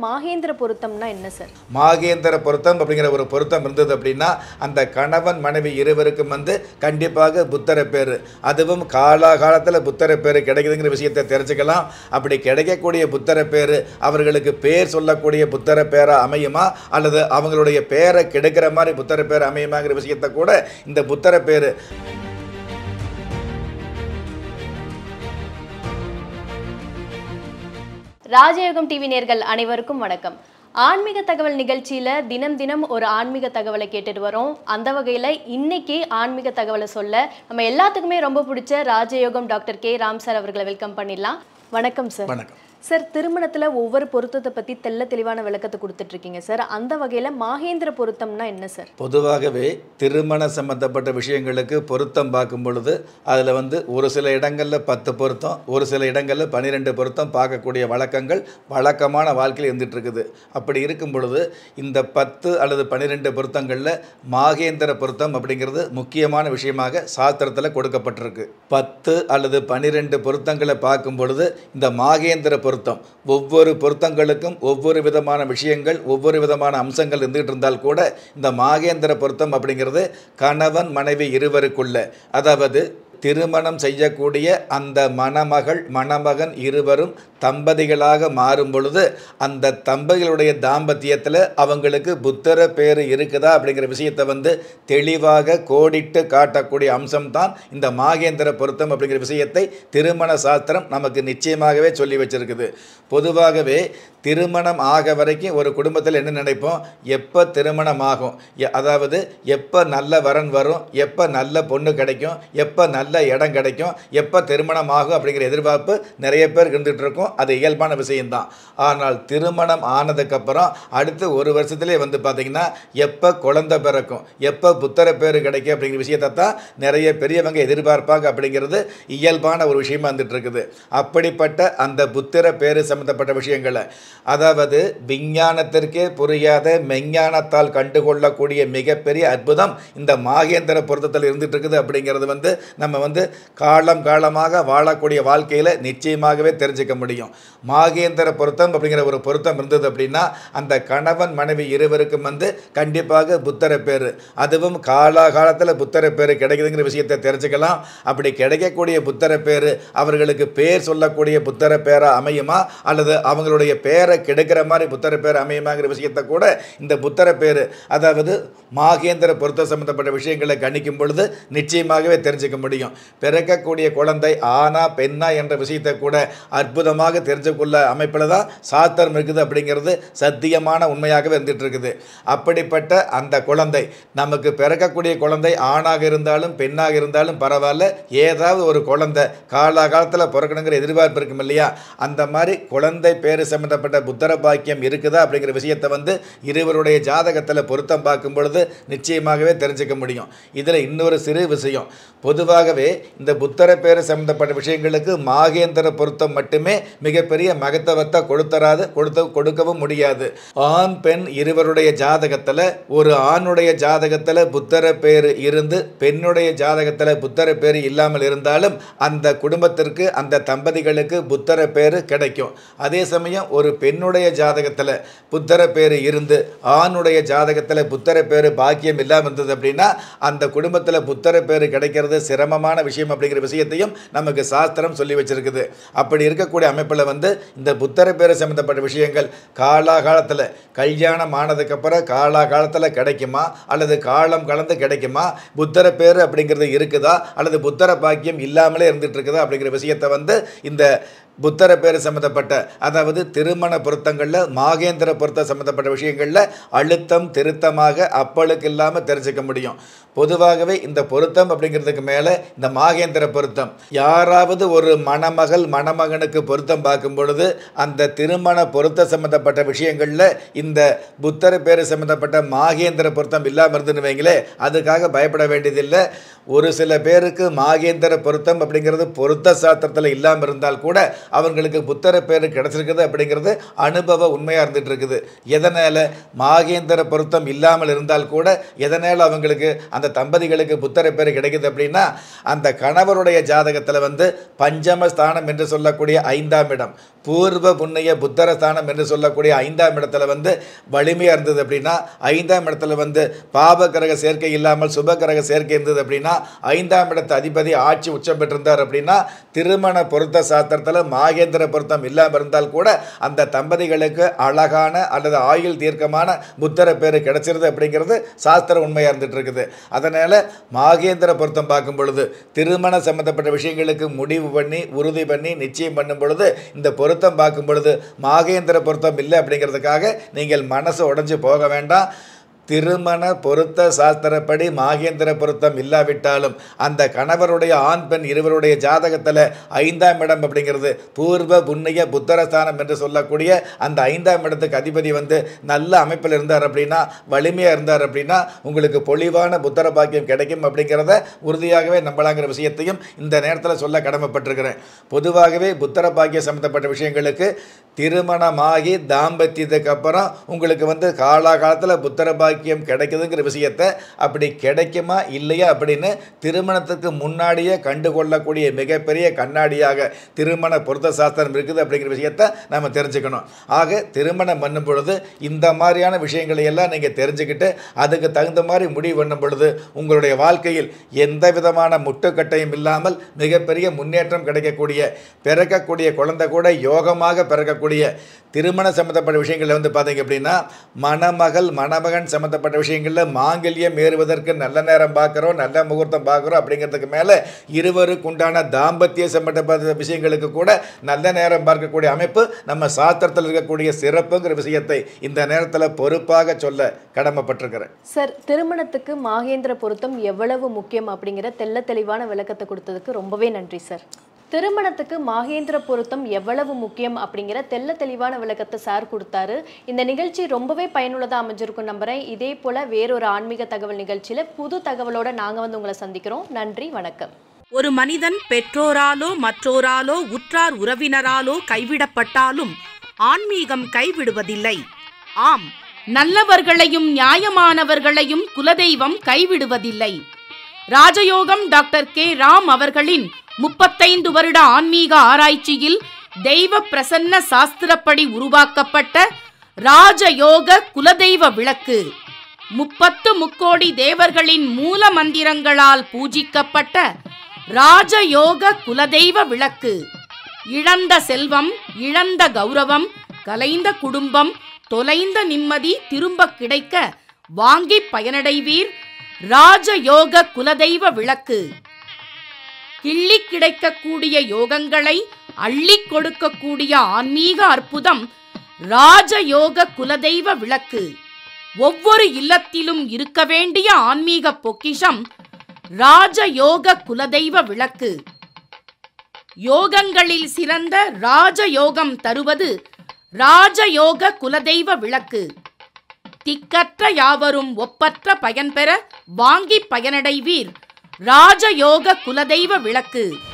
மாகேந்திர பொருத்தம்னா என்ன சார் மாகேந்திர பொருத்தம் அப்படிங்கிற ஒரு பொருத்தம் இருந்தது அப்படின்னா அந்த கணவன் மனைவி இருவருக்கும் வந்து கண்டிப்பாக புத்தர பேர் அதுவும் காலாகாலத்தில் புத்தர பேர் கிடைக்குதுங்கிற விஷயத்தை தெரிஞ்சுக்கலாம் அப்படி கிடைக்கக்கூடிய புத்தர பேர் அவர்களுக்கு பேர் சொல்லக்கூடிய புத்தர பேரா அமையுமா அல்லது அவங்களுடைய பேரை கெடுக்கிற மாதிரி புத்தர பேர் அமையுமாங்கிற விஷயத்தை கூட இந்த புத்தர பேர் ராஜயோகம் டிவி நேர்கள் அனைவருக்கும் வணக்கம் ஆன்மீக தகவல் நிகழ்ச்சியில தினம் தினம் ஒரு ஆன்மீக தகவலை கேட்டுட்டு வரோம் அந்த வகையில இன்னைக்கு ஆன்மீக தகவலை சொல்ல நம்ம எல்லாத்துக்குமே ரொம்ப பிடிச்ச ராஜயோகம் டாக்டர் கே ராம் சார் அவர்களை வெல்கம் பண்ணிடலாம் வணக்கம் சார் வணக்கம் சார் திருமணத்துல ஒவ்வொரு பொருத்தத்தை பத்தி தெள்ள தெளிவான விளக்கத்தை கொடுத்துட்டு இருக்கீங்க சார் அந்த வகையில மாகேந்திர பொருத்தம்னா என்ன சார் பொதுவாகவே திருமண சம்பந்தப்பட்ட விஷயங்களுக்கு பொருத்தம் பார்க்கும் பொழுது அதில் வந்து ஒரு சில இடங்களில் பத்து பொருத்தம் ஒரு சில இடங்களில் பன்னிரெண்டு பொருத்தம் பார்க்கக்கூடிய வழக்கங்கள் வழக்கமான வாழ்க்கையில் இருந்துட்டு இருக்குது அப்படி இருக்கும் பொழுது இந்த பத்து அல்லது பன்னிரெண்டு பொருத்தங்களில் மாகேந்திர பொருத்தம் அப்படிங்கிறது முக்கியமான விஷயமாக சாஸ்திரத்தில் கொடுக்கப்பட்டிருக்கு பத்து அல்லது பன்னிரெண்டு பொருத்தங்களை பார்க்கும் பொழுது இந்த மாகேந்திர பொருத்தம் ஒவ்வொரு பொருத்தங்களுக்கும் ஒவ்வொரு விதமான விஷயங்கள் ஒவ்வொரு விதமான அம்சங்கள் இருந்துகிட்டு இருந்தால் கூட இந்த மாகேந்திர பொருத்தம் அப்படிங்கிறது கணவன் மனைவி இருவருக்குள்ள அதாவது திருமணம் செய்யக்கூடிய அந்த மணமகள் மணமகன் இருவரும் தம்பதிகளாக மாறும் பொழுது அந்த தம்பதிகளுடைய தாம்பத்தியத்தில் அவங்களுக்கு புத்தர பேர் இருக்குதா அப்படிங்கிற விஷயத்தை வந்து தெளிவாக கோடிட்டு காட்டக்கூடிய அம்சம்தான் இந்த மாகேந்திர பொருத்தம் அப்படிங்கிற விஷயத்தை திருமண சாஸ்திரம் நமக்கு நிச்சயமாகவே சொல்லி வச்சிருக்குது பொதுவாகவே திருமணம் ஆக வரைக்கும் ஒரு குடும்பத்தில் என்ன நினைப்போம் எப்போ திருமணம் ஆகும் எ- அதாவது எப்போ நல்ல வரன் வரும் எப்போ நல்ல பொண்ணு கிடைக்கும் எப்போ நல்ல இடம் கிடைக்கும் எப்போ திருமணம் ஆகும் அப்படிங்கிற எதிர்பார்ப்பு நிறைய பேர் இருந்துகிட்டு இருக்கும் அது இயல்பான விஷயம்தான் ஆனால் திருமணம் ஆனதுக்கப்புறம் அடுத்து ஒரு வருஷத்துலேயே வந்து பார்த்திங்கன்னா எப்போ குழந்தை பிறக்கும் எப்போ புத்தர பேர் கிடைக்கும் அப்படிங்கிற விஷயத்தை தான் நிறைய பெரியவங்க எதிர்பார்ப்பாங்க அப்படிங்கிறது இயல்பான ஒரு விஷயமா வந்துட்டு இருக்குது அப்படிப்பட்ட அந்த புத்திர பேர் சம்மந்தப்பட்ட விஷயங்களை அதாவது விஞ்ஞானத்திற்கே புரியாத மெஞ்ஞானத்தால் கண்டுகொள்ளக்கூடிய மிகப்பெரிய அற்புதம் இந்த மாகேந்திர பொருத்தத்தில் இருந்துட்டு இருக்குது அப்படிங்கிறது வந்து நம்ம வந்து காலம் காலமாக வாழக்கூடிய வாழ்க்கையில் நிச்சயமாகவே தெரிஞ்சுக்க முடியும் மாகேந்திர பொருத்தம் அப்படிங்கிற ஒரு பொருத்தம் இருந்தது அப்படின்னா அந்த கணவன் மனைவி இருவருக்கும் வந்து கண்டிப்பாக புத்தர பேர் அதுவும் காலாகாலத்தில் புத்தர பேர் கிடைக்குதுங்கிற விஷயத்தை தெரிஞ்சுக்கலாம் அப்படி கிடைக்கக்கூடிய புத்தர பேர் அவர்களுக்கு பேர் சொல்லக்கூடிய புத்தர பேரா அமையுமா அல்லது அவங்களுடைய பேரை கெடுக்கிற மாதிரி புத்தர பேர் அமையுமாங்கிற விஷயத்தை கூட இந்த புத்தர பேர் அதாவது மாகேந்திர பொருத்த சம்பந்தப்பட்ட விஷயங்களை கணிக்கும் பொழுது நிச்சயமாகவே தெரிஞ்சுக்க முடியும் பிறக்கக்கூடிய குழந்தை ஆனா பெண்ணா என்ற விஷயத்தை கூட அற்புதமாக தெரிஞ்சுக்கொள்ள அமைப்பில் தான் சாஸ்திரம் இருக்குது அப்படிங்கிறது சத்தியமான உண்மையாகவே இருந்துட்டு இருக்குது அப்படிப்பட்ட அந்த குழந்தை நமக்கு பிறக்கக்கூடிய குழந்தை ஆணாக இருந்தாலும் பெண்ணாக இருந்தாலும் பரவாயில்ல ஏதாவது ஒரு குழந்தை காலாகாலத்தில் பிறக்கணுங்கிற எதிர்பார்ப்பு இருக்கும் இல்லையா அந்த மாதிரி குழந்தை பேர் சம்பந்தப்பட்ட புத்தர பாக்கியம் இருக்குதா அப்படிங்கிற விஷயத்தை வந்து இருவருடைய ஜாதகத்தில் பொருத்தம் பார்க்கும் பொழுது நிச்சயமாகவே தெரிஞ்சுக்க முடியும் இதில் இன்னொரு சிறு விஷயம் பொதுவாகவே இந்த புத்தர பேர் சம்பந்தப்பட்ட விஷயங்களுக்கு மாகேந்திர பொருத்தம் மட்டுமே மிகப்பெரிய மகத்துவத்தை கொடுத்தராது கொடுத்த கொடுக்கவும் முடியாது ஆண் பெண் இருவருடைய ஜாதகத்தில் ஒரு ஆணுடைய ஜாதகத்தில் புத்தர பேர் இருந்து பெண்ணுடைய ஜாதகத்தில் புத்தர பேர் இல்லாமல் இருந்தாலும் அந்த குடும்பத்திற்கு அந்த தம்பதிகளுக்கு புத்தர பேர் கிடைக்கும் அதே சமயம் ஒரு பெண்ணுடைய ஜாதகத்தில் புத்தர பேர் இருந்து ஆணுடைய ஜாதகத்தில் புத்தர பேர் பாக்கியம் இல்லாமல் இருந்தது அப்படின்னா அந்த குடும்பத்தில் புத்தர பேர் கிடைக்கிறது சிரமமான விஷயம் அப்படிங்கிற விஷயத்தையும் நமக்கு சாஸ்திரம் சொல்லி வச்சிருக்குது அப்படி இருக்கக்கூடிய அமைப்பில் வந்து இந்த புத்தர பேர் சம்மந்தப்பட்ட விஷயங்கள் காலாகாலத்தில் கல்யாணம் ஆனதுக்கப்புறம் காலாகாலத்தில் கிடைக்குமா அல்லது காலம் கலந்து கிடைக்குமா புத்தர பேர் அப்படிங்கிறது இருக்குதா அல்லது புத்தர பாக்கியம் இல்லாமலே இருந்துட்டு இருக்குதா அப்படிங்கிற விஷயத்தை வந்து இந்த புத்தர பேர் சம்மந்தப்பட்ட அதாவது திருமண பொருத்தங்களில் மாகேந்திர பொருத்த சம்மந்தப்பட்ட விஷயங்களில் அழுத்தம் திருத்தமாக அப்பளுக்கு இல்லாமல் தெரிஞ்சுக்க முடியும் பொதுவாகவே இந்த பொருத்தம் அப்படிங்கிறதுக்கு மேலே இந்த மாகேந்திர பொருத்தம் யாராவது ஒரு மணமகள் மணமகனுக்கு பொருத்தம் பார்க்கும் பொழுது அந்த திருமண பொருத்த சம்மந்தப்பட்ட விஷயங்களில் இந்த புத்தர பேர் சம்மந்தப்பட்ட மாகேந்திர பொருத்தம் இல்லாமல் இருந்துன்னு வைங்களே அதுக்காக பயப்பட வேண்டியதில்லை ஒரு சில பேருக்கு மாகேந்திர பொருத்தம் அப்படிங்கிறது பொருத்த சாஸ்திரத்தில் இல்லாமல் இருந்தால் கூட அவங்களுக்கு புத்தர பேர் கிடைச்சிருக்குது அப்படிங்கிறது அனுபவ உண்மையாக இருந்துட்டு இருக்குது எதனால் மாகேந்திர பொருத்தம் இல்லாமல் இருந்தால் கூட எதனால் அவங்களுக்கு அந்த தம்பதிகளுக்கு புத்தர பேர் கிடைக்குது அப்படின்னா அந்த கணவருடைய ஜாதகத்தில் வந்து பஞ்சம ஸ்தானம் என்று சொல்லக்கூடிய ஐந்தாம் இடம் பூர்வ புண்ணிய புத்தர ஸ்தானம் என்று சொல்லக்கூடிய ஐந்தாம் இடத்துல வந்து வலிமையாக இருந்தது அப்படின்னா ஐந்தாம் இடத்துல வந்து பாப கிரக சேர்க்கை இல்லாமல் சுப கிரக சேர்க்கை இருந்தது அப்படின்னா ஐந்தாம் இடத்து அதிபதி ஆட்சி உச்சம் பெற்றிருந்தார் அப்படின்னா திருமண பொருத்த சாஸ்திரத்தில் மாகேந்திர பொருத்தம் இல்லாமல் இருந்தால் கூட அந்த தம்பதிகளுக்கு அழகான அல்லது ஆயுள் தீர்க்கமான புத்தர பேர் கிடைச்சிருது அப்படிங்கிறது சாஸ்திர உண்மையாக இருந்துட்டு இருக்குது அதனால் மாகேந்திர பொருத்தம் பார்க்கும் பொழுது திருமண சம்பந்தப்பட்ட விஷயங்களுக்கு முடிவு பண்ணி உறுதி பண்ணி நிச்சயம் பண்ணும் பொழுது இந்த பொருத்தம் பார்க்கும் பொழுது மாகேந்திர பொருத்தம் இல்லை அப்படிங்கிறதுக்காக நீங்கள் மனசு உடைஞ்சு போக வேண்டாம் திருமண பொருத்த சாஸ்திரப்படி மாகேந்திர பொருத்தம் இல்லாவிட்டாலும் அந்த கணவருடைய ஆண் பெண் இருவருடைய ஜாதகத்தில் ஐந்தாம் இடம் அப்படிங்கிறது பூர்வ புண்ணிய புத்தரஸ்தானம் என்று சொல்லக்கூடிய அந்த ஐந்தாம் இடத்துக்கு அதிபதி வந்து நல்ல அமைப்பில் இருந்தார் அப்படின்னா வலிமையாக இருந்தார் அப்படின்னா உங்களுக்கு பொலிவான புத்தர பாக்கியம் கிடைக்கும் அப்படிங்கிறத உறுதியாகவே நம்பலாங்கிற விஷயத்தையும் இந்த நேரத்தில் சொல்ல கடமைப்பட்டிருக்கிறேன் பொதுவாகவே புத்தர பாக்கியம் சம்மந்தப்பட்ட விஷயங்களுக்கு திருமணமாகி தாம்பத்தியத்துக்கு அப்புறம் உங்களுக்கு வந்து காலாகாலத்தில் புத்தர பாக்கியம் கிடைக்குதுங்கிற விஷயத்தை அப்படி கிடைக்குமா இல்லையா அப்படின்னு திருமணத்துக்கு முன்னாடியே கண்டுகொள்ளக்கூடிய மிகப்பெரிய கண்ணாடியாக திருமண பொருத்த சாஸ்திரம் இருக்குது அப்படிங்கிற விஷயத்தை நம்ம தெரிஞ்சுக்கணும் ஆக திருமணம் பண்ணும் பொழுது இந்த மாதிரியான விஷயங்களை எல்லாம் நீங்கள் தெரிஞ்சுக்கிட்டு அதுக்கு தகுந்த மாதிரி முடிவு பண்ணும் பொழுது உங்களுடைய வாழ்க்கையில் எந்த விதமான முட்டுக்கட்டையும் இல்லாமல் மிகப்பெரிய முன்னேற்றம் கிடைக்கக்கூடிய பிறக்கக்கூடிய குழந்தை கூட யோகமாக பிறக்கக்கூடிய திருமண சம்மந்தப்பட்ட விஷயங்களில் வந்து பார்த்தீங்க அப்படின்னா மணமகள் மணமகன் சம்மந்தப்பட்ட விஷயங்களில் மாங்கல்யம் ஏறுவதற்கு நல்ல நேரம் பார்க்குறோம் நல்ல முகூர்த்தம் பார்க்குறோம் அப்படிங்கிறதுக்கு மேலே இருவருக்கு உண்டான தாம்பத்திய சம்மந்தப்பட்ட விஷயங்களுக்கு கூட நல்ல நேரம் பார்க்கக்கூடிய அமைப்பு நம்ம சாஸ்திரத்தில் இருக்கக்கூடிய சிறப்புங்கிற விஷயத்தை இந்த நேரத்தில் பொறுப்பாக சொல்ல கடமைப்பட்டிருக்கிறேன் சார் திருமணத்துக்கு மாகேந்திர பொருத்தம் எவ்வளவு முக்கியம் அப்படிங்கிற தெள்ள தெளிவான விளக்கத்தை கொடுத்ததுக்கு ரொம்பவே நன்றி சார் திருமணத்துக்கு மாகேந்திர பொருத்தம் எவ்வளவு முக்கியம் அப்படிங்கிற தெள்ள தெளிவான விளக்கத்தை சார் கொடுத்தாரு இந்த நிகழ்ச்சி ரொம்பவே பயனுள்ளதாக அமைஞ்சிருக்கும் நம்புறேன் இதே போல வேறொரு ஆன்மீக தகவல் நிகழ்ச்சியில புது தகவலோட நாங்க வந்து உங்களை சந்திக்கிறோம் நன்றி வணக்கம் ஒரு மனிதன் பெற்றோராலோ மற்றோராலோ உற்றார் உறவினராலோ கைவிடப்பட்டாலும் ஆன்மீகம் கைவிடுவதில்லை ஆம் நல்லவர்களையும் நியாயமானவர்களையும் குலதெய்வம் கைவிடுவதில்லை ராஜயோகம் டாக்டர் கே ராம் அவர்களின் முப்பத்தைந்து வருட ஆன்மீக ஆராய்ச்சியில் தெய்வ பிரசன்ன சாஸ்திரப்படி உருவாக்கப்பட்ட ராஜயோக குலதெய்வ விளக்கு முப்பத்து முக்கோடி தேவர்களின் மூல மந்திரங்களால் பூஜிக்கப்பட்ட ராஜயோக குலதெய்வ விளக்கு இழந்த செல்வம் இழந்த கௌரவம் கலைந்த குடும்பம் தொலைந்த நிம்மதி திரும்ப கிடைக்க வாங்கி பயனடைவீர் ராஜயோக குலதெய்வ விளக்கு கிள்ளி கிடைக்கக்கூடிய யோகங்களை அள்ளி கொடுக்கக்கூடிய ஆன்மீக அற்புதம் ராஜயோக குலதெய்வ விளக்கு ஒவ்வொரு இல்லத்திலும் இருக்க வேண்டிய ஆன்மீக பொக்கிஷம் ராஜயோக குலதெய்வ விளக்கு யோகங்களில் சிறந்த ராஜயோகம் தருவது ராஜயோக குலதெய்வ விளக்கு திக்கற்ற யாவரும் ஒப்பற்ற பயன்பெற வாங்கி பயனடைவீர் ராஜயோக குலதெய்வ விளக்கு